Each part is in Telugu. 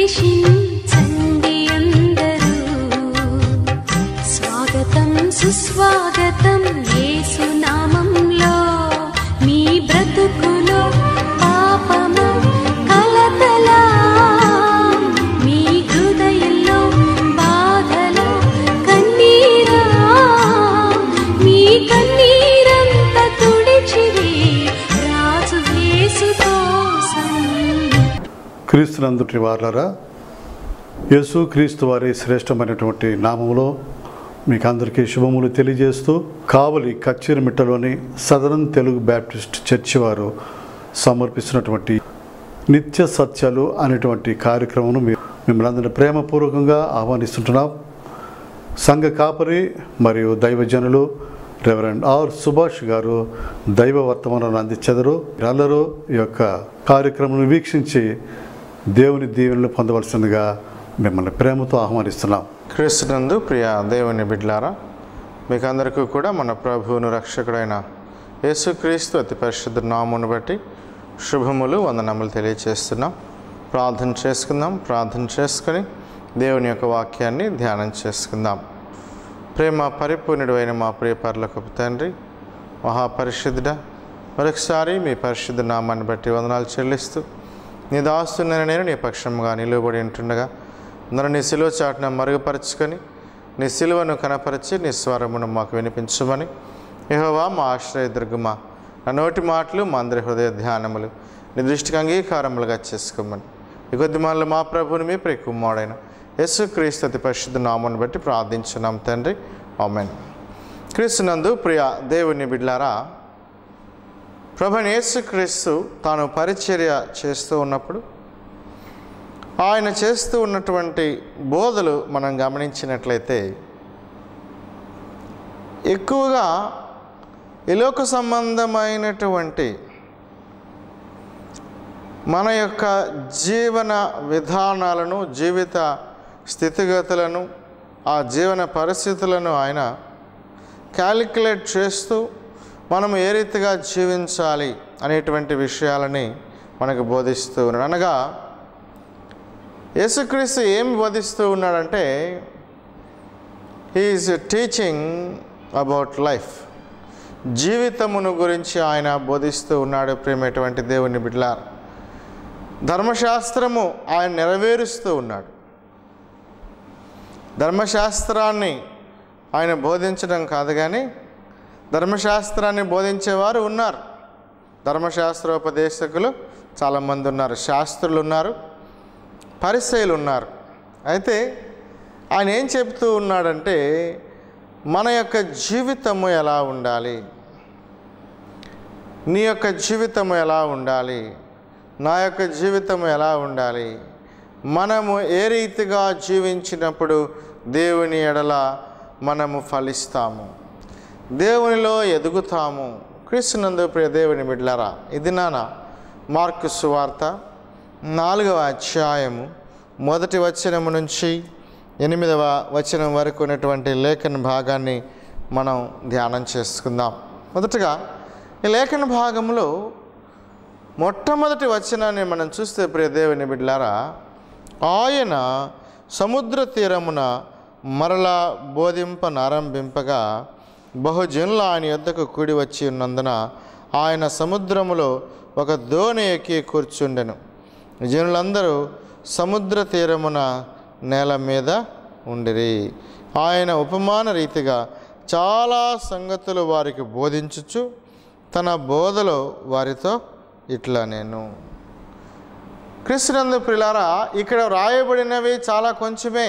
ప్రవేశించండి అందరూ స్వాగతం సుస్వాగతం యేసు నామంలో మీ బ్రతుకులో పాపము కలతలా మీ హృదయంలో బాధలో కన్నీరా మీ కన్నీరంత తుడిచివే రాజు యేసు కోసం క్రీస్తునందుటి వార్లరా యేసు క్రీస్తు వారి శ్రేష్టమైనటువంటి నామములో మీకు అందరికీ శుభములు తెలియజేస్తూ కావలి కచ్చిరిమిట్టలోని సదరన్ తెలుగు బ్యాప్టిస్ట్ చర్చి వారు సమర్పిస్తున్నటువంటి నిత్య సత్యాలు అనేటువంటి కార్యక్రమం మిమ్మల్ని అందరినీ ప్రేమపూర్వకంగా ఆహ్వానిస్తుంటున్నాం సంఘ కాపరి మరియు దైవజనులు రెవరెండ్ ఆర్ సుభాష్ గారు దైవ వర్తమానాన్ని అందించెదరు అందరూ ఈ యొక్క కార్యక్రమం వీక్షించి దేవుని దీవెనలు పొందవలసిందిగా మిమ్మల్ని ప్రేమతో ఆహ్వానిస్తున్నాం క్రీస్తునందు ప్రియ దేవుని బిడ్లారా మీకు అందరికీ కూడా మన ప్రభువును రక్షకుడైన యేసుక్రీస్తు అతి పరిశుద్ధ నామును బట్టి శుభములు వందనములు తెలియచేస్తున్నాం ప్రార్థన చేసుకుందాం ప్రార్థన చేసుకొని దేవుని యొక్క వాక్యాన్ని ధ్యానం చేసుకుందాం ప్రేమ పరిపూర్ణుడైన మా ప్రియ పర్లకు తండ్రి మహాపరిశుద్ధుడ మరొకసారి మీ పరిశుద్ధ నామాన్ని బట్టి వందనాలు చెల్లిస్తూ నీ దాస్తున్న నేను నీ పక్షంగా నిలువబడి ఉంటుండగా నన్ను నీ సిలువ చాటున మరుగుపరుచుకొని నీ సిలువను కనపరిచి నీ స్వరమును మాకు వినిపించమని యెహోవా మా ఆశ్రయదుర్గమా నా నోటి మాటలు మా అందరి హృదయ ధ్యానములు నీ దృష్టికి అంగీకారములుగా చేసుకోమని ఈ కొద్ది మనలో మా ప్రభుని మీ ప్రియ కుమారుడైన యేసు క్రీస్తు అతి పరిశుద్ధ నామను బట్టి ప్రార్థించున్నాం తండ్రి ఆమెన్ క్రీస్తునందు ప్రియ దేవుని బిడ్లారా ప్రభు యేసుక్రీస్తు తాను పరిచర్య చేస్తూ ఉన్నప్పుడు ఆయన చేస్తూ ఉన్నటువంటి బోధలు మనం గమనించినట్లయితే ఎక్కువగా ఇలోక సంబంధమైనటువంటి మన యొక్క జీవన విధానాలను జీవిత స్థితిగతులను ఆ జీవన పరిస్థితులను ఆయన క్యాలిక్యులేట్ చేస్తూ మనం ఏ రీతిగా జీవించాలి అనేటువంటి విషయాలని మనకు బోధిస్తూ ఉన్నాడు అనగా యేసుక్రీస్తు ఏం బోధిస్తూ ఉన్నాడంటే హీఈస్ టీచింగ్ అబౌట్ లైఫ్ జీవితమును గురించి ఆయన బోధిస్తూ ఉన్నాడు ప్రేమటువంటి దేవుని బిడ్లార్ ధర్మశాస్త్రము ఆయన నెరవేరుస్తూ ఉన్నాడు ధర్మశాస్త్రాన్ని ఆయన బోధించడం కాదు కానీ ధర్మశాస్త్రాన్ని బోధించేవారు ఉన్నారు ధర్మశాస్త్రోపదేశకులు చాలామంది ఉన్నారు శాస్త్రులు ఉన్నారు పరిచయులు ఉన్నారు అయితే ఆయన ఏం చెప్తూ ఉన్నాడంటే మన యొక్క జీవితము ఎలా ఉండాలి నీ యొక్క జీవితము ఎలా ఉండాలి నా యొక్క జీవితం ఎలా ఉండాలి మనము ఏ రీతిగా జీవించినప్పుడు దేవుని ఎడల మనము ఫలిస్తాము దేవునిలో ఎదుగుతాము క్రీస్తునందు ప్రియ దేవుని బిడ్లరా ఇది నాన్న మార్కు సువార్త నాలుగవ అధ్యాయము మొదటి వచనము నుంచి ఎనిమిదవ వచనం వరకు ఉన్నటువంటి లేఖన భాగాన్ని మనం ధ్యానం చేసుకుందాం మొదటగా ఈ లేఖన భాగంలో మొట్టమొదటి వచనాన్ని మనం చూస్తే ప్రియ దేవుని బిడ్లారా ఆయన సముద్ర తీరమున మరలా బోధింపనారంభింపగా బహుజనులు ఆయన యొద్దకు కూడి వచ్చి ఉన్నందున ఆయన సముద్రములో ఒక దోణి ఎక్కి కూర్చుండెను జనులందరూ సముద్ర తీరమున నేల మీద ఉండిరి ఆయన ఉపమాన రీతిగా చాలా సంగతులు వారికి బోధించుచు తన బోధలో వారితో ఇట్లా నేను క్రిస్తునందు ప్రిలారా ఇక్కడ వ్రాయబడినవి చాలా కొంచెమే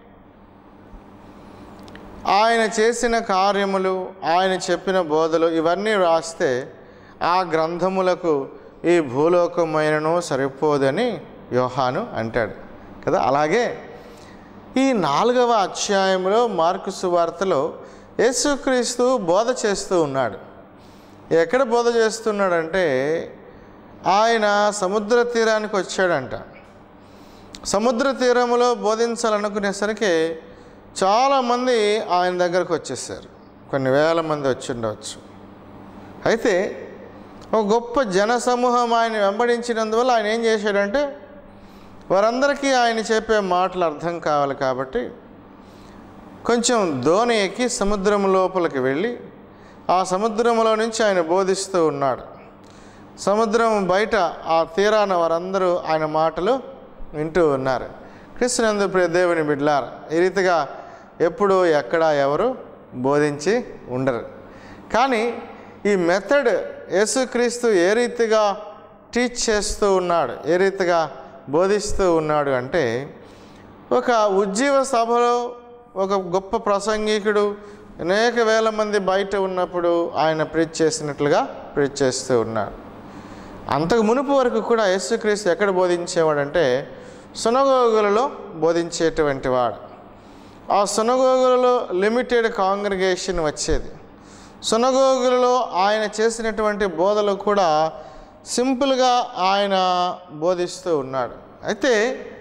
ఆయన చేసిన కార్యములు ఆయన చెప్పిన బోధలు ఇవన్నీ రాస్తే ఆ గ్రంథములకు ఈ భూలోకమైనను సరిపోదని యోహాను అంటాడు కదా అలాగే ఈ నాలుగవ అధ్యాయంలో మార్కు సువార్తలో యేసుక్రీస్తు బోధ చేస్తూ ఉన్నాడు ఎక్కడ బోధ చేస్తున్నాడంటే ఆయన సముద్ర తీరానికి వచ్చాడంట సముద్ర తీరములో బోధించాలనుకునేసరికి చాలామంది ఆయన దగ్గరకు వచ్చేసారు కొన్ని వేల మంది వచ్చి ఉండవచ్చు అయితే ఒక గొప్ప జన సమూహం ఆయన వెంబడించినందువల్ల ఆయన ఏం చేశాడంటే వారందరికీ ఆయన చెప్పే మాటలు అర్థం కావాలి కాబట్టి కొంచెం దోణి ఎక్కి సముద్రం లోపలికి వెళ్ళి ఆ సముద్రంలో నుంచి ఆయన బోధిస్తూ ఉన్నాడు సముద్రం బయట ఆ తీరాన వారందరూ ఆయన మాటలు వింటూ ఉన్నారు కృష్ణనందు ప్రియ దేవుని బిడ్లారు ఈ రీతిగా ఎప్పుడు ఎక్కడ ఎవరు బోధించి ఉండరు కానీ ఈ మెథడ్ యేసుక్రీస్తు ఏ రీతిగా టీచ్ చేస్తూ ఉన్నాడు ఏ రీతిగా బోధిస్తూ ఉన్నాడు అంటే ఒక ఉజ్జీవ సభలో ఒక గొప్ప ప్రసంగికుడు అనేక వేల మంది బయట ఉన్నప్పుడు ఆయన ప్రీచ్ చేసినట్లుగా ప్రీచ్ చేస్తూ ఉన్నాడు అంతకు మునుపు వరకు కూడా యేసుక్రీస్తు ఎక్కడ బోధించేవాడంటే సునగోగులలో బోధించేటువంటి వాడు ఆ సునగోగులలో లిమిటెడ్ కాంగ్రిగేషన్ వచ్చేది సునగోగులలో ఆయన చేసినటువంటి బోధలు కూడా సింపుల్గా ఆయన బోధిస్తూ ఉన్నాడు అయితే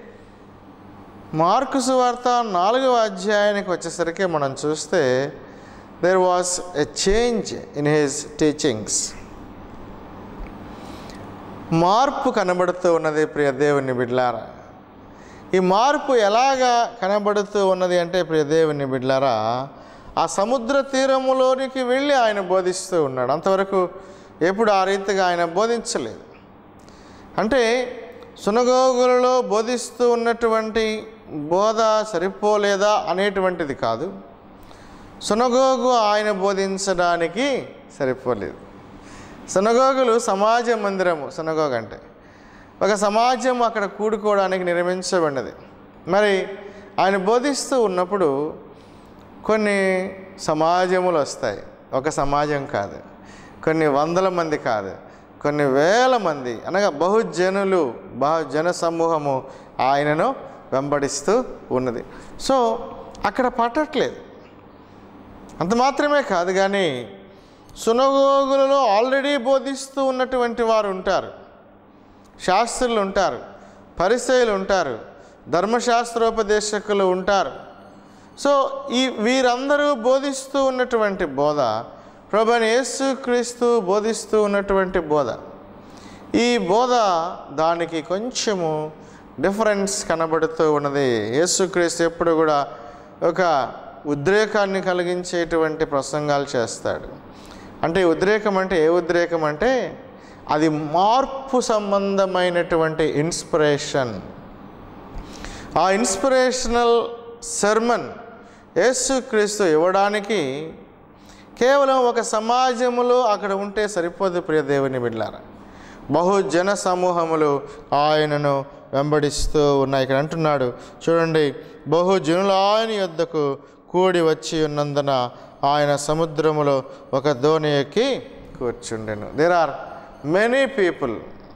మార్కు సువార్త నాలుగవ అధ్యాయానికి వచ్చేసరికి మనం చూస్తే there was a change in his teachings మార్పు కనబడుతూ ఉన్నది ప్రియ దేవుని బిడ్లారా ఈ మార్పు ఎలాగా కనబడుతూ ఉన్నది అంటే ప్రియ దేవుని బిడ్లారా ఆ సముద్ర తీరములోనికి వెళ్ళి ఆయన బోధిస్తూ ఉన్నాడు అంతవరకు ఎప్పుడు ఆ రీతిగా ఆయన బోధించలేదు అంటే సునగోగులలో బోధిస్తూ ఉన్నటువంటి బోధ సరిపోలేదా అనేటువంటిది కాదు సునగోగు ఆయన బోధించడానికి సరిపోలేదు సునగోగులు సమాజ మందిరము సునగోగ అంటే ఒక సమాజం అక్కడ కూడుకోవడానికి నిర్మించబడినది మరి ఆయన బోధిస్తూ ఉన్నప్పుడు కొన్ని సమాజములు వస్తాయి ఒక సమాజం కాదు కొన్ని వందల మంది కాదు కొన్ని వేల మంది అనగా బహుజనులు బహుజన సమూహము ఆయనను వెంబడిస్తూ ఉన్నది సో అక్కడ పట్టట్లేదు అంత మాత్రమే కాదు కానీ సునగోగులలో ఆల్రెడీ బోధిస్తూ ఉన్నటువంటి వారు ఉంటారు శాస్త్రులు ఉంటారు పరిచయులు ఉంటారు ధర్మశాస్త్రోపదేశకులు ఉంటారు సో ఈ వీరందరూ బోధిస్తూ ఉన్నటువంటి బోధ ప్రభుని యేసుక్రీస్తు బోధిస్తూ ఉన్నటువంటి బోధ ఈ బోధ దానికి కొంచెము డిఫరెన్స్ కనబడుతూ ఉన్నది యేసుక్రీస్తు ఎప్పుడు కూడా ఒక ఉద్రేకాన్ని కలిగించేటువంటి ప్రసంగాలు చేస్తాడు అంటే ఉద్రేకం అంటే ఏ ఉద్రేకం అంటే అది మార్పు సంబంధమైనటువంటి ఇన్స్పిరేషన్ ఆ ఇన్స్పిరేషనల్ సెర్మన్ యేసుక్రీస్తు ఇవ్వడానికి కేవలం ఒక సమాజములో అక్కడ ఉంటే సరిపోదు ప్రియ దేవుని బిడ్లారా బహుజన సమూహములు ఆయనను వెంబడిస్తూ ఉన్నాయి ఇక్కడ అంటున్నాడు చూడండి బహుజనులు ఆయన యొద్దకు కూడి వచ్చి ఉన్నందున ఆయన సముద్రములో ఒక దోణి ఎక్కి కూర్చుండెను there are many people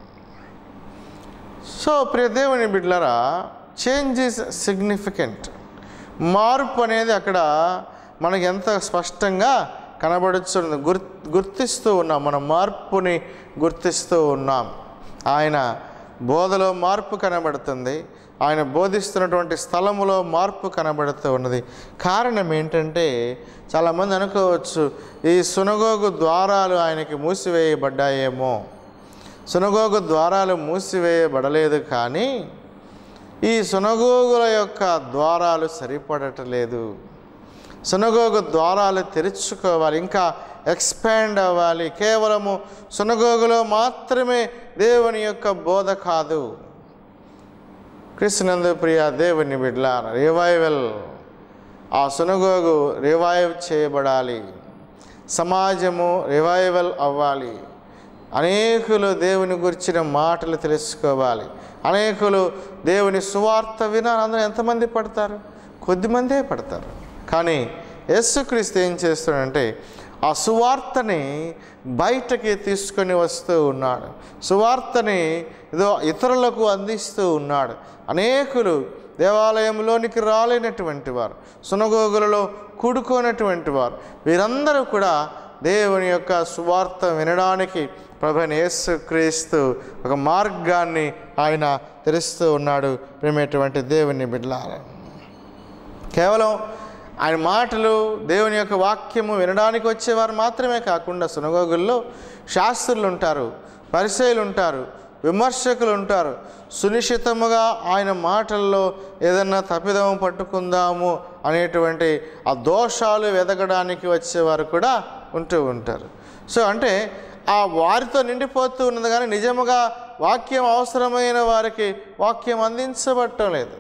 so ప్రియ దేవుని బిడ్లరా చేంజ్ ఈజ్ సిగ్నిఫికెంట్ మార్పు అనేది అక్కడ మనకి ఎంత స్పష్టంగా కనబడుతుంది గుర్ గుర్తిస్తూ ఉన్నాం మన మార్పుని గుర్తిస్తూ ఉన్నాం ఆయన బోధలో మార్పు కనబడుతుంది ఆయన బోధిస్తున్నటువంటి స్థలములో మార్పు కనబడుతూ ఉన్నది కారణం ఏంటంటే చాలామంది అనుకోవచ్చు ఈ సునగోగు ద్వారాలు ఆయనకి మూసివేయబడ్డాయేమో సునగోగు ద్వారాలు మూసివేయబడలేదు కానీ ఈ సునగోగుల యొక్క ద్వారాలు సరిపడటలేదు సునగోగు ద్వారాలు తెరుచుకోవాలి ఇంకా ఎక్స్పాండ్ అవ్వాలి కేవలము సునగోగులో మాత్రమే దేవుని యొక్క బోధ కాదు కృష్ణందు ప్రియ దేవుని బిడ్ల రివైవల్ ఆ సునగోగు రివైవ్ చేయబడాలి సమాజము రివైవల్ అవ్వాలి అనేకులు దేవుని గురించిన మాటలు తెలుసుకోవాలి అనేకులు దేవుని సువార్త వినాలి అందరూ ఎంతమంది పడతారు కొద్దిమందే పడతారు కానీ యేసుక్రీస్తు ఏం చేస్తాడంటే ఆ సువార్తని బయటకి తీసుకొని వస్తూ ఉన్నాడు సువార్తని ఏదో ఇతరులకు అందిస్తూ ఉన్నాడు అనేకులు దేవాలయంలోనికి రాలేనటువంటి వారు సునగోగులలో కూడుకోనటువంటి వారు వీరందరూ కూడా దేవుని యొక్క సువార్త వినడానికి ప్రభుని యేసు క్రీస్తు ఒక మార్గాన్ని ఆయన తెరుస్తూ ఉన్నాడు ప్రేమేటువంటి దేవుని బిడ్డలారా కేవలం ఆయన మాటలు దేవుని యొక్క వాక్యము వినడానికి వచ్చేవారు మాత్రమే కాకుండా సునగోగుల్లో శాస్త్రులు ఉంటారు పరిచయులు ఉంటారు విమర్శకులు ఉంటారు సునిశ్చితముగా ఆయన మాటల్లో ఏదన్నా తప్పిదము పట్టుకుందాము అనేటువంటి ఆ దోషాలు వెతకడానికి వచ్చేవారు కూడా ఉంటూ ఉంటారు సో అంటే ఆ వారితో నిండిపోతూ ఉన్నది కానీ నిజముగా వాక్యం అవసరమైన వారికి వాక్యం అందించబట్టం లేదు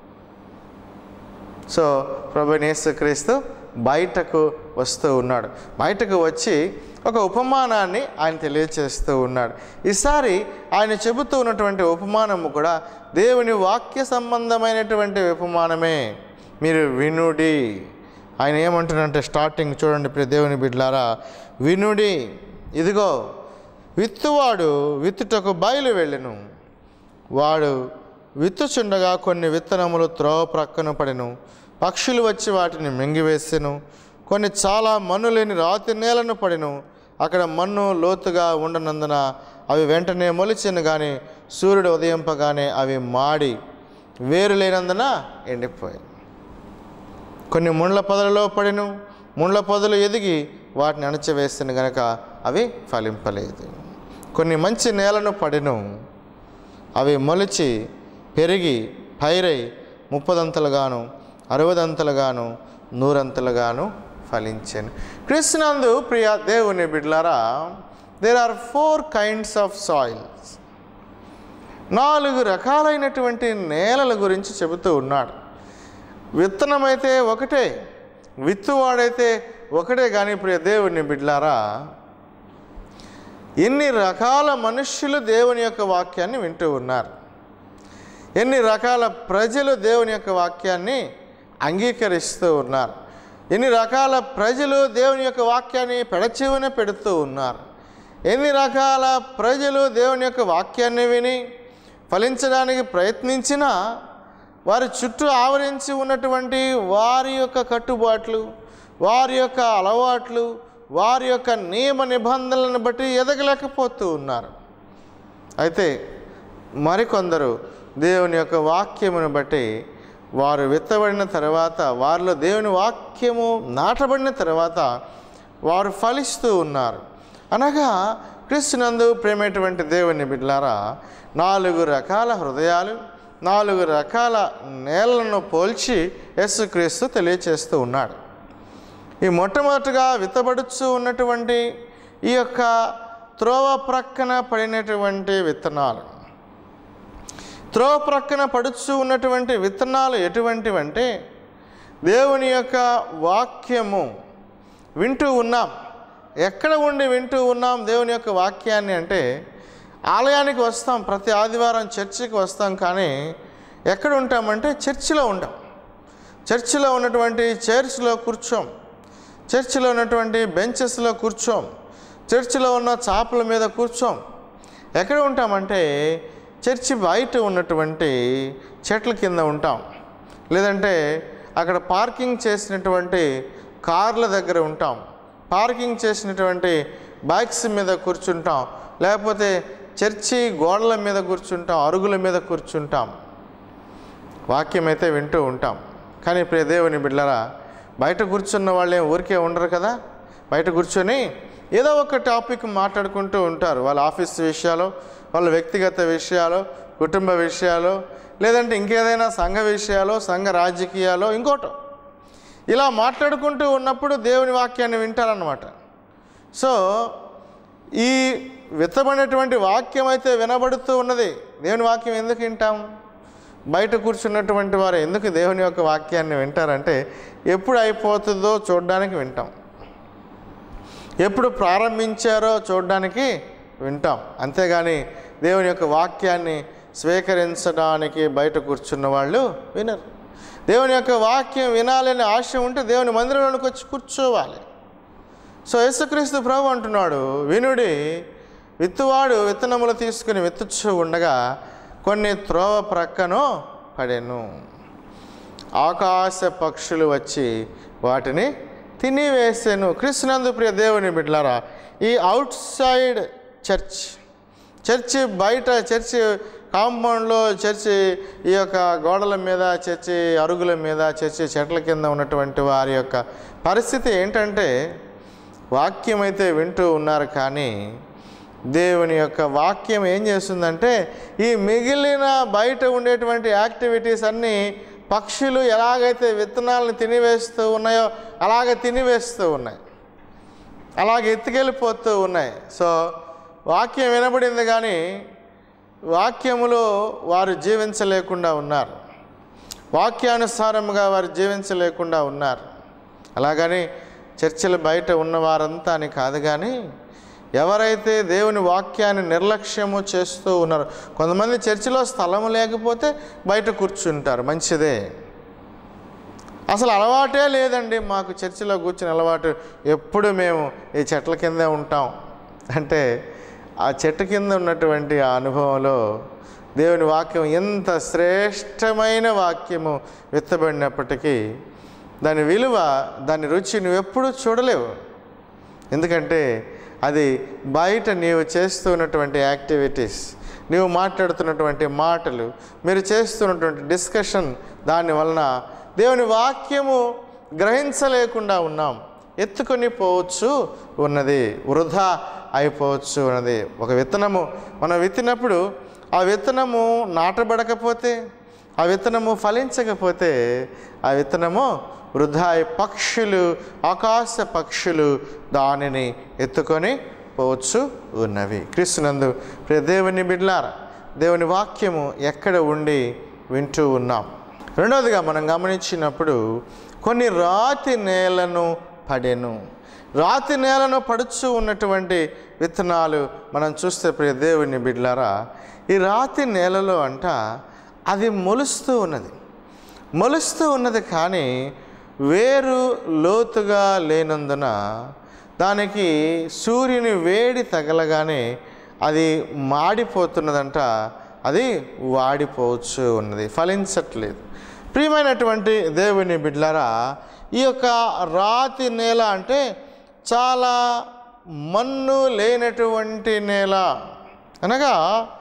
సో ప్రభు యేసుక్రీస్తు బయటకు వస్తూ ఉన్నాడు బయటకు వచ్చి ఒక ఉపమానాన్ని ఆయన తెలియచేస్తూ ఉన్నాడు ఈసారి ఆయన చెబుతూ ఉన్నటువంటి ఉపమానము కూడా దేవుని వాక్య సంబంధమైనటువంటి ఉపమానమే మీరు వినుడి ఆయన ఏమంటున్నారంటే స్టార్టింగ్ చూడండి ప్రియ దేవుని బిడ్లారా వినుడి ఇదిగో విత్తువాడు విత్తుటకు బయలు వెళ్ళెను వాడు విత్తుచుండగా కొన్ని విత్తనములు త్రోవ ప్రక్కన పడెను పక్షులు వచ్చి వాటిని మింగివేసెను కొన్ని చాలా మన్ను లేని రాతి నేలను పడెను అక్కడ మన్ను లోతుగా ఉండనందున అవి వెంటనే మొలిచెను కానీ సూర్యుడు ఉదయింపగానే అవి మాడి వేరు లేనందున ఎండిపోయాయి కొన్ని ముండ్ల పొదలలో పడిను ముండ్ల పొదలు ఎదిగి వాటిని అణచివేసిన గనక అవి ఫలింపలేదు కొన్ని మంచి నేలను పడిను అవి మొలిచి పెరిగి పైరై ముప్పదంతలుగాను అరవదంతలుగాను నూరంతలుగాను ఫలించాను కృష్ణందు ప్రియ దేవుని బిడ్లారా there are four kinds of soils నాలుగు రకాలైనటువంటి నేలల గురించి చెబుతూ ఉన్నాడు విత్తనమైతే ఒకటే విత్తువాడైతే ఒకటే కానీ ప్రియ దేవుని బిడ్లారా ఎన్ని రకాల మనుష్యులు దేవుని యొక్క వాక్యాన్ని వింటూ ఉన్నారు ఎన్ని రకాల ప్రజలు దేవుని యొక్క వాక్యాన్ని అంగీకరిస్తూ ఉన్నారు ఎన్ని రకాల ప్రజలు దేవుని యొక్క వాక్యాన్ని పెడచెవిన పెడుతూ ఉన్నారు ఎన్ని రకాల ప్రజలు దేవుని యొక్క వాక్యాన్ని విని ఫలించడానికి ప్రయత్నించినా వారి చుట్టూ ఆవరించి ఉన్నటువంటి వారి యొక్క కట్టుబాట్లు వారి యొక్క అలవాట్లు వారి యొక్క నియమ నిబంధనలను బట్టి ఎదగలేకపోతూ ఉన్నారు అయితే మరికొందరు దేవుని యొక్క వాక్యమును బట్టి వారు విత్తబడిన తర్వాత వారిలో దేవుని వాక్యము నాటబడిన తర్వాత వారు ఫలిస్తూ ఉన్నారు అనగా క్రీస్తునందు ప్రేమేటువంటి దేవుని బిడ్లారా నాలుగు రకాల హృదయాలు నాలుగు రకాల నేలను పోల్చి యేసుక్రీస్తు తెలియచేస్తూ ఉన్నాడు ఈ మొట్టమొదటిగా విత్తబడుచు ఉన్నటువంటి ఈ యొక్క త్రోవ ప్రక్కన పడినటువంటి విత్తనాలు త్రోవ ప్రక్కన పడుచు ఉన్నటువంటి విత్తనాలు ఎటువంటివంటే దేవుని యొక్క వాక్యము వింటూ ఉన్నాం ఎక్కడ ఉండి వింటూ ఉన్నాం దేవుని యొక్క వాక్యాన్ని అంటే ఆలయానికి వస్తాం ప్రతి ఆదివారం చర్చికి వస్తాం కానీ ఎక్కడ ఉంటామంటే చర్చిలో ఉంటాం చర్చిలో ఉన్నటువంటి చైర్స్లో కూర్చోం చర్చిలో ఉన్నటువంటి బెంచెస్లో కూర్చోం చర్చిలో ఉన్న చాపల మీద కూర్చోం ఎక్కడ ఉంటామంటే చర్చి బయట ఉన్నటువంటి చెట్ల కింద ఉంటాం లేదంటే అక్కడ పార్కింగ్ చేసినటువంటి కార్ల దగ్గర ఉంటాం పార్కింగ్ చేసినటువంటి బైక్స్ మీద కూర్చుంటాం లేకపోతే చర్చి గోడల మీద కూర్చుంటాం అరుగుల మీద కూర్చుంటాం వాక్యం అయితే వింటూ ఉంటాం కానీ ప్రియ దేవుని బిడ్డలరా బయట కూర్చున్న వాళ్ళు ఏం ఊరికే ఉండరు కదా బయట కూర్చొని ఏదో ఒక టాపిక్ మాట్లాడుకుంటూ ఉంటారు వాళ్ళ ఆఫీస్ విషయాలు వాళ్ళ వ్యక్తిగత విషయాలు కుటుంబ విషయాలు లేదంటే ఇంకేదైనా సంఘ విషయాలు సంఘ రాజకీయాలు ఇంకోటో ఇలా మాట్లాడుకుంటూ ఉన్నప్పుడు దేవుని వాక్యాన్ని వింటారన్నమాట సో ఈ విత్తబడినటువంటి వాక్యం అయితే వినబడుతూ ఉన్నది దేవుని వాక్యం ఎందుకు వింటాం బయట కూర్చున్నటువంటి వారు ఎందుకు దేవుని యొక్క వాక్యాన్ని వింటారంటే ఎప్పుడు అయిపోతుందో చూడడానికి వింటాం ఎప్పుడు ప్రారంభించారో చూడడానికి వింటాం అంతేగాని దేవుని యొక్క వాక్యాన్ని స్వీకరించడానికి బయట కూర్చున్న వాళ్ళు వినరు దేవుని యొక్క వాక్యం వినాలనే ఆశ ఉంటే దేవుని మందిరంలోకి వచ్చి కూర్చోవాలి సో యేసుక్రీస్తు ప్రభు అంటున్నాడు వినుడి విత్తువాడు విత్తనములు తీసుకుని విత్తుచు ఉండగా కొన్ని త్రోవ ప్రక్కను పడెను ఆకాశ పక్షులు వచ్చి వాటిని తినివేసాను కృష్ణందు ప్రియ దేవుని బిడ్డలారా ఈ అవుట్ సైడ్ చర్చ్ చర్చి బయట చర్చి కాంపౌండ్లో చర్చి ఈ యొక్క గోడల మీద చర్చి అరుగుల మీద చర్చి చెట్ల కింద ఉన్నటువంటి వారి యొక్క పరిస్థితి ఏంటంటే వాక్యం అయితే వింటూ ఉన్నారు కానీ దేవుని యొక్క వాక్యం ఏం చేస్తుందంటే ఈ మిగిలిన బయట ఉండేటువంటి యాక్టివిటీస్ అన్నీ పక్షులు ఎలాగైతే విత్తనాలను తినివేస్తూ ఉన్నాయో అలాగే తినివేస్తూ ఉన్నాయి అలాగే ఎత్తుకెళ్ళిపోతూ ఉన్నాయి సో వాక్యం వినబడింది కానీ వాక్యములో వారు జీవించలేకుండా ఉన్నారు వాక్యానుసారముగా వారు జీవించలేకుండా ఉన్నారు అలాగని చర్చిల బయట ఉన్నవారంతా అని కాదు కానీ ఎవరైతే దేవుని వాక్యాన్ని నిర్లక్ష్యము చేస్తూ ఉన్నారో కొంతమంది చర్చిలో స్థలము లేకపోతే బయట కూర్చుంటారు మంచిదే అసలు అలవాటే లేదండి మాకు చర్చిలో కూర్చుని అలవాటు ఎప్పుడు మేము ఈ చెట్ల కిందే ఉంటాం అంటే ఆ చెట్టు కింద ఉన్నటువంటి ఆ అనుభవంలో దేవుని వాక్యం ఎంత శ్రేష్టమైన వాక్యము విత్తబడినప్పటికీ దాని విలువ దాని రుచి నువ్వు ఎప్పుడూ చూడలేవు ఎందుకంటే అది బయట నీవు చేస్తున్నటువంటి యాక్టివిటీస్ నీవు మాట్లాడుతున్నటువంటి మాటలు మీరు చేస్తున్నటువంటి డిస్కషన్ దాని వలన దేవుని వాక్యము గ్రహించలేకుండా ఉన్నాం ఎత్తుకొని పోవచ్చు ఉన్నది వృధా అయిపోవచ్చు ఉన్నది ఒక విత్తనము మనం విత్తినప్పుడు ఆ విత్తనము నాటబడకపోతే ఆ విత్తనము ఫలించకపోతే ఆ విత్తనము వృధా అయి పక్షులు ఆకాశ పక్షులు దానిని ఎత్తుకొని పోవచ్చు ఉన్నవి క్రీస్తునందు ప్రియ దేవుని బిడ్లారా దేవుని వాక్యము ఎక్కడ ఉండి వింటూ ఉన్నాం రెండవదిగా మనం గమనించినప్పుడు కొన్ని రాతి నేలను పడెను రాతి నేలను పడుచు ఉన్నటువంటి విత్తనాలు మనం చూస్తే ప్రియ దేవుని బిడ్లారా ఈ రాతి నేలలో అంట అది మొలుస్తూ ఉన్నది మొలుస్తూ ఉన్నది కానీ వేరు లోతుగా లేనందున దానికి సూర్యుని వేడి తగలగానే అది మాడిపోతున్నదంట అది వాడిపోవచ్చు ఉన్నది ఫలించట్లేదు ప్రియమైనటువంటి దేవుని బిడ్లరా ఈ యొక్క రాతి నేల అంటే చాలా మన్ను లేనటువంటి నేల అనగా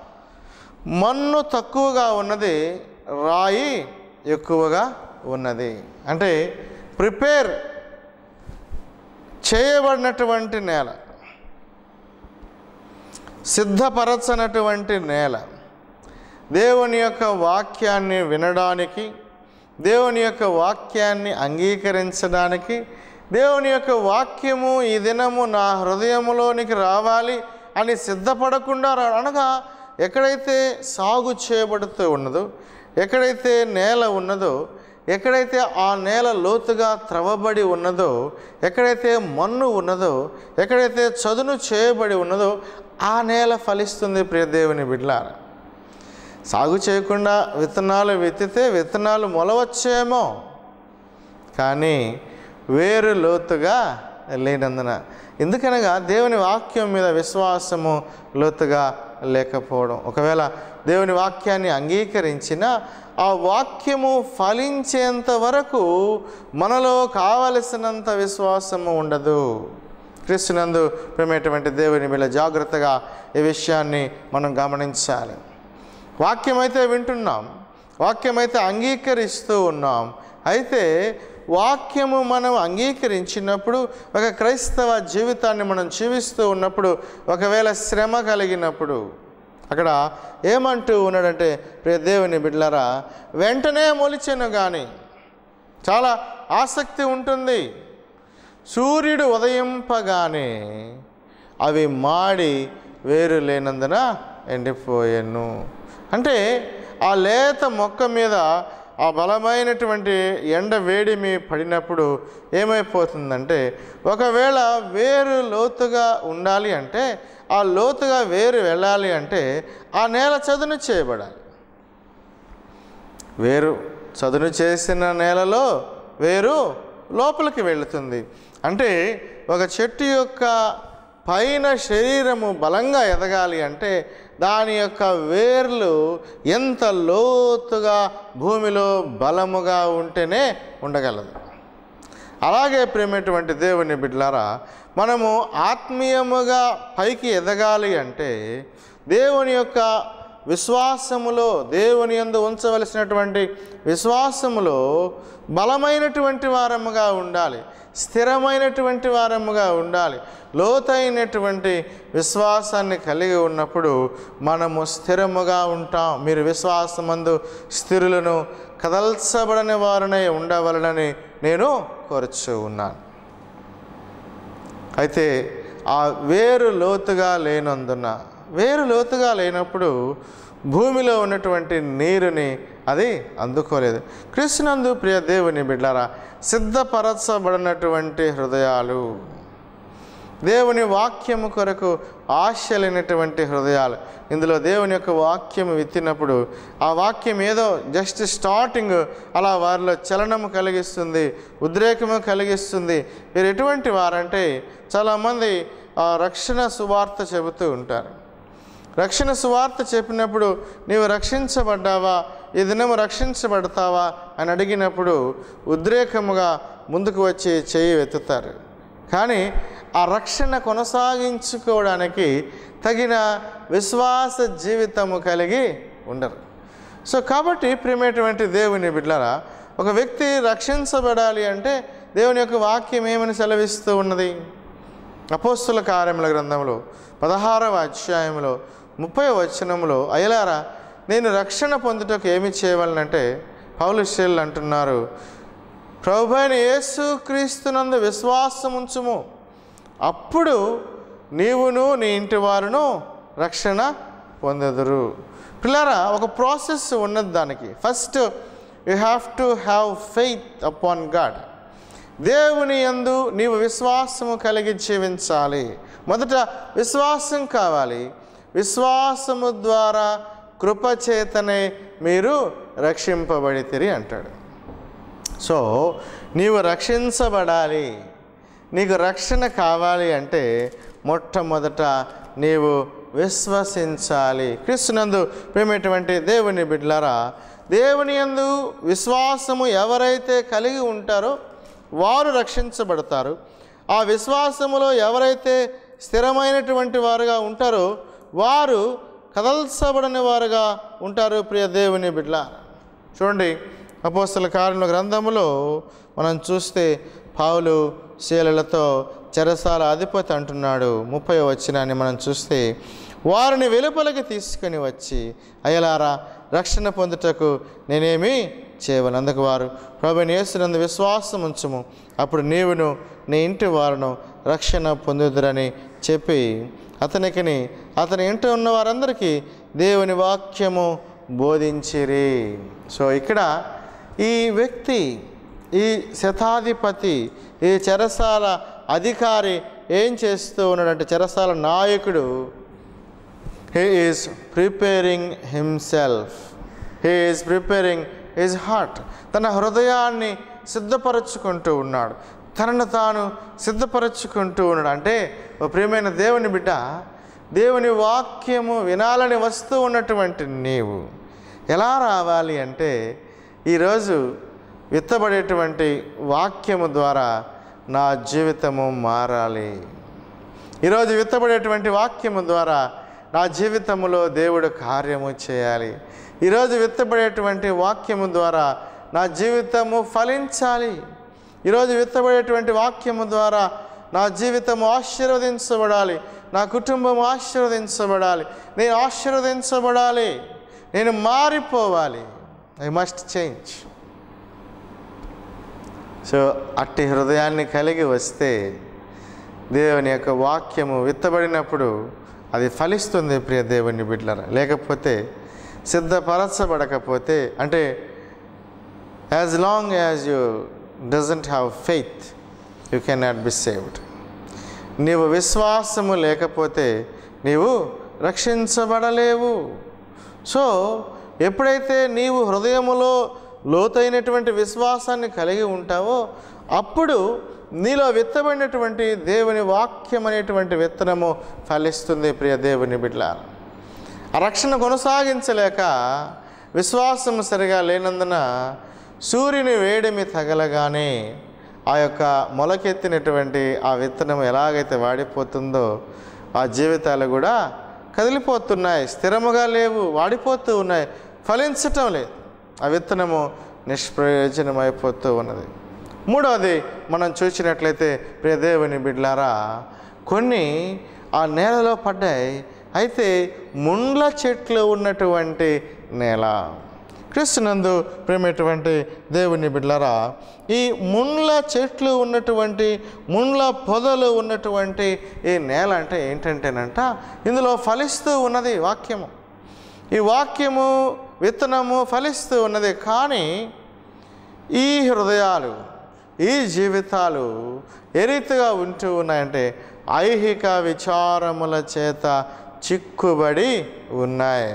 మన్ను తక్కువగా ఉన్నది రాయి ఎక్కువగా ఉన్నది అంటే ప్రిపేర్ చేయబడినటువంటి నేల సిద్ధపరచనటువంటి నేల దేవుని యొక్క వాక్యాన్ని వినడానికి దేవుని యొక్క వాక్యాన్ని అంగీకరించడానికి దేవుని యొక్క వాక్యము ఈ దినము నా హృదయములోనికి రావాలి అని సిద్ధపడకుండా రా- అనగా ఎక్కడైతే సాగు చేయబడుతూ ఉన్నదో ఎక్కడైతే నేల ఉన్నదో ఎక్కడైతే ఆ నేల లోతుగా త్రవబడి ఉన్నదో ఎక్కడైతే మన్ను ఉన్నదో ఎక్కడైతే చదును చేయబడి ఉన్నదో ఆ నేల ఫలిస్తుంది ప్రియ దేవుని బిడ్లారా సాగు చేయకుండా విత్తనాలు విత్తితే విత్తనాలు మొలవచ్చేమో కానీ వేరు లోతుగా లేనందున ఎందుకనగా దేవుని వాక్యం మీద విశ్వాసము లోతుగా లేకపోవడం ఒకవేళ దేవుని వాక్యాన్ని అంగీకరించిన ఆ వాక్యము ఫలించేంత వరకు మనలో కావలసినంత విశ్వాసము ఉండదు క్రీస్తునందు ప్రేమేటువంటి దేవుని మీద జాగ్రత్తగా ఈ విషయాన్ని మనం గమనించాలి వాక్యమైతే వింటున్నాం వాక్యమైతే అంగీకరిస్తూ ఉన్నాం అయితే వాక్యము మనం అంగీకరించినప్పుడు ఒక క్రైస్తవ జీవితాన్ని మనం జీవిస్తూ ఉన్నప్పుడు ఒకవేళ శ్రమ కలిగినప్పుడు అక్కడ ఏమంటూ ఉన్నాడంటే ప్రియ దేవుని బిడ్లరా వెంటనే మొలిచెను కానీ చాలా ఆసక్తి ఉంటుంది సూర్యుడు ఉదయింపగానే అవి మాడి వేరు లేనందున ఎండిపోయాను అంటే ఆ లేత మొక్క మీద ఆ బలమైనటువంటి ఎండ వేడిమి పడినప్పుడు ఏమైపోతుందంటే ఒకవేళ వేరు లోతుగా ఉండాలి అంటే ఆ లోతుగా వేరు వెళ్ళాలి అంటే ఆ నేల చదును చేయబడాలి వేరు చదును చేసిన నేలలో వేరు లోపలికి వెళుతుంది అంటే ఒక చెట్టు యొక్క పైన శరీరము బలంగా ఎదగాలి అంటే దాని యొక్క వేర్లు ఎంత లోతుగా భూమిలో బలముగా ఉంటేనే ఉండగలదు అలాగే ప్రేమటువంటి దేవుని బిడ్లారా మనము ఆత్మీయముగా పైకి ఎదగాలి అంటే దేవుని యొక్క విశ్వాసములో దేవుని యందు ఉంచవలసినటువంటి విశ్వాసములో బలమైనటువంటి వారముగా ఉండాలి స్థిరమైనటువంటి వారముగా ఉండాలి లోతైనటువంటి విశ్వాసాన్ని కలిగి ఉన్నప్పుడు మనము స్థిరముగా ఉంటాం మీరు విశ్వాసమందు స్థిరులను కదల్చబడని వారినై ఉండవలనని నేను కోరుచు ఉన్నాను అయితే ఆ వేరు లోతుగా లేనందున వేరు లోతుగా లేనప్పుడు భూమిలో ఉన్నటువంటి నీరుని అది అందుకోలేదు కృష్ణందు ప్రియ దేవుని బిడ్డారా సిద్ధపరచబడినటువంటి హృదయాలు దేవుని వాక్యము కొరకు ఆశ లేనటువంటి హృదయాలు ఇందులో దేవుని యొక్క వాక్యం విత్తినప్పుడు ఆ వాక్యం ఏదో జస్ట్ స్టార్టింగ్ అలా వారిలో చలనము కలిగిస్తుంది ఉద్రేకము కలిగిస్తుంది మీరు ఎటువంటి వారంటే చాలామంది ఆ రక్షణ సువార్త చెబుతూ ఉంటారు రక్షణ సువార్త చెప్పినప్పుడు నీవు రక్షించబడ్డావా ఈ దినము రక్షించబడతావా అని అడిగినప్పుడు ఉద్రేకముగా ముందుకు వచ్చి చేయి వెతుతారు కానీ ఆ రక్షణ కొనసాగించుకోవడానికి తగిన విశ్వాస జీవితము కలిగి ఉండరు సో కాబట్టి ప్రియమైనటువంటి దేవుని బిడ్డలారా ఒక వ్యక్తి రక్షించబడాలి అంటే దేవుని యొక్క వాక్యం ఏమని సెలవిస్తూ ఉన్నది అపోస్తుల కార్యముల గ్రంథంలో పదహారవ అధ్యాయంలో ముప్పై వచనంలో అయలారా నేను రక్షణ పొందుటకు ఏమి చేయవలనంటే పౌలు శైలు అంటున్నారు ప్రభు అయిన యేసు క్రీస్తునందు విశ్వాసం ఉంచుము అప్పుడు నీవును నీ ఇంటి వారును రక్షణ పొందెదరు పిల్లరా ఒక ప్రాసెస్ ఉన్నది దానికి first you have to have faith upon God దేవుని యందు నీవు విశ్వాసము కలిగి జీవించాలి మొదట విశ్వాసం కావాలి విశ్వాసము ద్వారా కృపచేతనే మీరు రక్షింపబడితిరి అంటాడు సో నీవు రక్షించబడాలి నీకు రక్షణ కావాలి అంటే మొట్టమొదట నీవు విశ్వసించాలి క్రీస్తునందు ప్రేమటువంటి దేవుని బిడ్డలారా దేవుని యందు విశ్వాసము ఎవరైతే కలిగి ఉంటారో వారు రక్షించబడతారు ఆ విశ్వాసములో ఎవరైతే స్థిరమైనటువంటి వారుగా ఉంటారో వారు కదల్చబడని వారుగా ఉంటారు ప్రియ దేవుని బిడ్డ చూడండి అపోస్తల కార్యముల గ్రంథములో మనం చూస్తే పావులు శీలలతో చెరసాల అధిపతి అంటున్నాడు ముప్పై వచ్చినాన్ని మనం చూస్తే వారిని వెలుపలికి తీసుకొని వచ్చి అయ్యలారా రక్షణ పొందుటకు నేనేమి చేయవను అందుకు వారు ప్రభు యేసునందు విశ్వాసం ఉంచుము అప్పుడు నీవును నీ ఇంటి వారును రక్షణ పొందుదురని చెప్పి అతనికిని అతని ఇంట ఉన్న వారందరికీ దేవుని వాక్యము బోధించిరి సో ఇక్కడ ఈ వ్యక్తి ఈ శతాధిపతి ఈ చెరసాల అధికారి ఏం చేస్తూ ఉన్నాడంటే చెరసాల నాయకుడు he is preparing himself he is preparing his heart తన హృదయాన్ని సిద్ధపరచుకుంటూ ఉన్నాడు తనను తాను సిద్ధపరచుకుంటూ ఉన్నాడు అంటే ఓ ప్రియమైన దేవుని బిడ్డ దేవుని వాక్యము వినాలని వస్తూ ఉన్నటువంటి నీవు ఎలా రావాలి అంటే ఈరోజు విత్తబడేటువంటి వాక్యము ద్వారా నా జీవితము మారాలి ఈరోజు విత్తబడేటువంటి వాక్యము ద్వారా నా జీవితంలో దేవుడు కార్యము చేయాలి ఈరోజు విత్తబడేటువంటి వాక్యము ద్వారా నా జీవితము ఫలించాలి ఈరోజు విత్తబడేటువంటి వాక్యము ద్వారా నా జీవితము ఆశీర్వదించబడాలి నా కుటుంబం ఆశీర్వదించబడాలి నేను ఆశీర్వదించబడాలి నేను మారిపోవాలి ఐ మస్ట్ చేంజ్ సో అట్టి హృదయాన్ని కలిగి వస్తే దేవుని యొక్క వాక్యము విత్తబడినప్పుడు అది ఫలిస్తుంది ప్రియ దేవుని బిడ్డలరా లేకపోతే సిద్ధపరచబడకపోతే అంటే as long as you doesn't have faith you can not be saved నీవు విశ్వాసము లేకపోతే నీవు రక్షించబడలేవు సో ఎప్పుడైతే నీవు హృదయములో లోతైనటువంటి విశ్వాసాన్ని కలిగి ఉంటావో అప్పుడు నీలో విత్తబడినటువంటి దేవుని వాక్యం అనేటువంటి విత్తనము ఫలిస్తుంది ప్రియ దేవుని బిడ్డ ఆ రక్షణ కొనసాగించలేక విశ్వాసం సరిగా లేనందున సూర్యుని వేడిమి తగలగానే ఆ యొక్క మొలకెత్తినటువంటి ఆ విత్తనం ఎలాగైతే వాడిపోతుందో ఆ జీవితాలు కూడా కదిలిపోతున్నాయి స్థిరముగా లేవు వాడిపోతూ ఉన్నాయి ఫలించటం లేదు ఆ విత్తనము నిష్ప్రయోజనమైపోతూ ఉన్నది మూడవది మనం చూసినట్లయితే ప్రియ దేవుని బిడ్లారా కొన్ని ఆ నేలలో పడ్డాయి అయితే ముండ్ల చెట్లు ఉన్నటువంటి నేల క్రీస్తునందు ప్రేమటువంటి దేవుని బిడ్డలారా ఈ ముండ్ల చెట్లు ఉన్నటువంటి ముండ్ల పొదలు ఉన్నటువంటి ఈ నేల అంటే ఏంటంటేనంట ఇందులో ఫలిస్తూ ఉన్నది వాక్యము ఈ వాక్యము విత్తనము ఫలిస్తూ ఉన్నది కానీ ఈ హృదయాలు ఈ జీవితాలు ఏ రీతిగా ఉంటూ ఉన్నాయంటే ఐహిక విచారముల చేత చిక్కుబడి ఉన్నాయి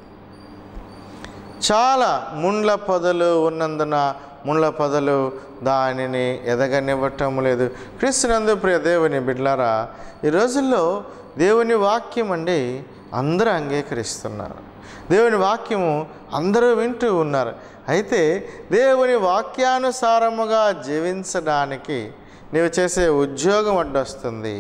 చాలా ముండ్ల పొదలు ఉన్నందున ముండ్ల పొదలు దానిని ఎదగనివ్వటం లేదు క్రీస్తునందు ప్రియ దేవుని బిడ్లారా ఈ రోజుల్లో దేవుని వాక్యం అండి అందరూ అంగీకరిస్తున్నారు దేవుని వాక్యము అందరూ వింటూ ఉన్నారు అయితే దేవుని వాక్యానుసారముగా జీవించడానికి నీవు చేసే ఉద్యోగం అడ్డొస్తుంది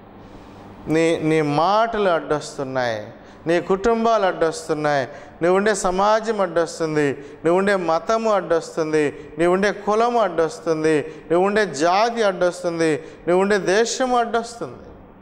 నీ నీ మాటలు అడ్డొస్తున్నాయి నీ కుటుంబాలు అడ్డొస్తున్నాయి నువ్వు ఉండే సమాజం అడ్డొస్తుంది నువ్వు ఉండే మతము అడ్డొస్తుంది నువ్వు ఉండే కులము అడ్డొస్తుంది నువ్వు ఉండే జాతి అడ్డొస్తుంది నువ్వు ఉండే దేశము అడ్డొస్తుంది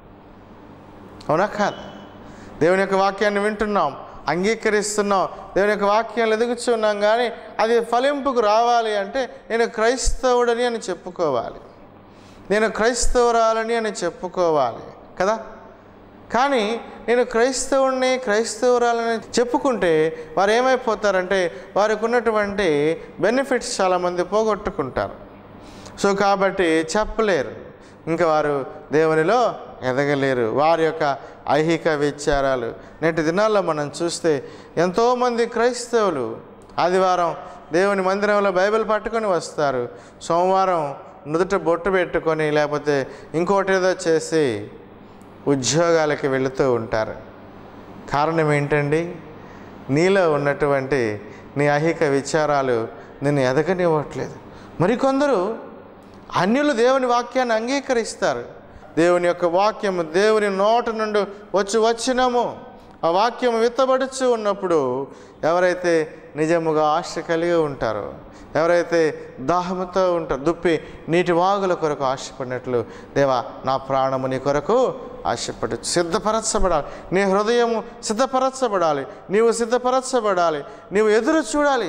అవునా కాదు దేవుని యొక్క వాక్యాన్ని వింటున్నాం అంగీకరిస్తున్నాం దేవుని యొక్క వాక్యాలు ఎదుగుచున్నాం కానీ అది ఫలింపుకు రావాలి అంటే నేను క్రైస్తవుడని అని చెప్పుకోవాలి నేను క్రైస్తవురాలని అని చెప్పుకోవాలి కదా కానీ నేను క్రైస్తవుడిని క్రైస్తవురాలని చెప్పుకుంటే వారు ఏమైపోతారంటే వారికి ఉన్నటువంటి బెనిఫిట్స్ చాలామంది పోగొట్టుకుంటారు సో కాబట్టి చెప్పలేరు ఇంకా వారు దేవునిలో ఎదగలేరు వారి యొక్క ఐహిక విచారాలు నేటి దినాల్లో మనం చూస్తే ఎంతోమంది క్రైస్తవులు ఆదివారం దేవుని మందిరంలో బైబిల్ పట్టుకొని వస్తారు సోమవారం నుదుట బొట్టు పెట్టుకొని లేకపోతే ఇంకోటి ఏదో చేసి ఉద్యోగాలకి వెళుతూ ఉంటారు కారణం ఏంటండి నీలో ఉన్నటువంటి నీ ఐహిక విచారాలు నిన్ను ఎదగనివ్వట్లేదు మరికొందరు అన్యులు దేవుని వాక్యాన్ని అంగీకరిస్తారు దేవుని యొక్క వాక్యము దేవుని నోట నుండి వచ్చి వచ్చినాము ఆ వాక్యం విత్తబడుచు ఉన్నప్పుడు ఎవరైతే నిజముగా ఆశ కలిగి ఉంటారో ఎవరైతే దాహముతో ఉంటారో దుప్పి నీటి వాగుల కొరకు ఆశపడినట్లు దేవా నా ప్రాణము నీ కొరకు ఆశపడు సిద్ధపరచబడాలి నీ హృదయము సిద్ధపరచబడాలి నీవు సిద్ధపరచబడాలి నీవు ఎదురు చూడాలి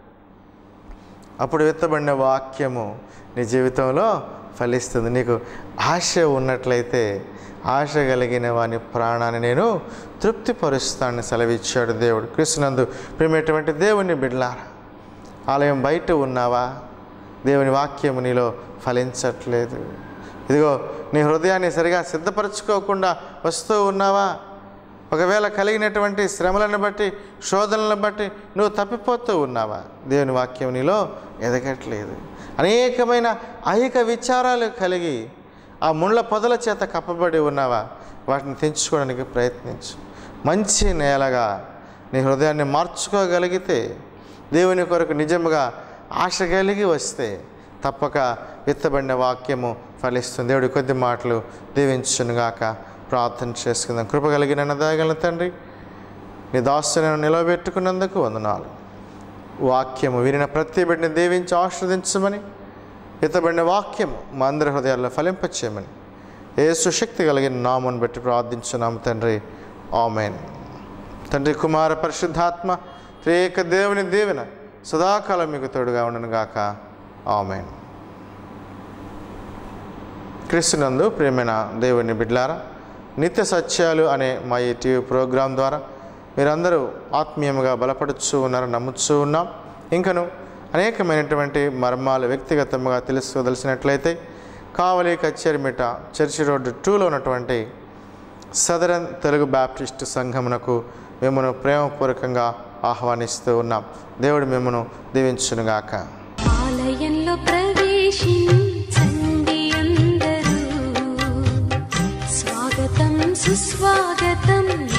అప్పుడు విత్తబడిన వాక్యము నీ జీవితంలో ఫలిస్తుంది నీకు ఆశ ఉన్నట్లయితే ఆశ కలిగిన వాని ప్రాణాన్ని నేను తృప్తిపరుస్తానని సెలవిచ్చాడు దేవుడు కృష్ణనందు ప్రేమటువంటి దేవుని బిడ్లారా ఆలయం బయట ఉన్నావా దేవుని వాక్యము నీలో ఫలించట్లేదు ఇదిగో నీ హృదయాన్ని సరిగా సిద్ధపరచుకోకుండా వస్తూ ఉన్నావా ఒకవేళ కలిగినటువంటి శ్రమలను బట్టి శోధనలను బట్టి నువ్వు తప్పిపోతూ ఉన్నావా దేవుని వాక్యం నీలో ఎదగట్లేదు అనేకమైన ఐహిక విచారాలు కలిగి ఆ ముళ్ళ పొదల చేత కప్పబడి ఉన్నావా వాటిని తెంచుకోవడానికి ప్రయత్నించు మంచి నేలగా నీ హృదయాన్ని మార్చుకోగలిగితే దేవుని కొరకు నిజముగా ఆశ కలిగి వస్తే తప్పక విత్తబడిన వాక్యము ఫలిస్తుంది దేవుడి కొద్ది మాటలు దీవించునుగాక ప్రార్థన చేసుకుందాం కృప కలిగిన దయగల తండ్రి నీ దాస్తులను నిలవబెట్టుకున్నందుకు వందనాలు వాక్యము వినిన ప్రతి బిడ్డని దీవించి ఆశ్రదించమని ఇతబడిన వాక్యము మా అందరి హృదయాల్లో ఫలింపచేయమని ఏ సుశక్తి కలిగిన నామను బట్టి ప్రార్థించున్నాము తండ్రి ఆమెన్ తండ్రి కుమార పరిశుద్ధాత్మ త్రేక దేవుని దీవెన సదాకాలం మీకు తోడుగా ఉండను గాక ఆమెన్ క్రీస్తునందు ప్రియమైన దేవుని బిడ్లారా నిత్య సత్యాలు అనే మా ఈ టీవీ ప్రోగ్రాం ద్వారా మీరందరూ ఆత్మీయంగా బలపడుచు ఉన్నారని నమ్ముచూ ఉన్నాం ఇంకను అనేకమైనటువంటి మర్మాలు వ్యక్తిగతంగా తెలుసుకోదలిసినట్లయితే కావలి కచ్చేరిమిట చర్చి రోడ్డు టూలో ఉన్నటువంటి సదరన్ తెలుగు బ్యాప్టిస్ట్ సంఘమునకు మిమ్మను ప్రేమపూర్వకంగా ఆహ్వానిస్తూ ఉన్నాం దేవుడు మిమ్మను దీవించునుగాక ఆలయంలో ప్రవేశించండి అందరూ స్వాగతం సుస్వాగతం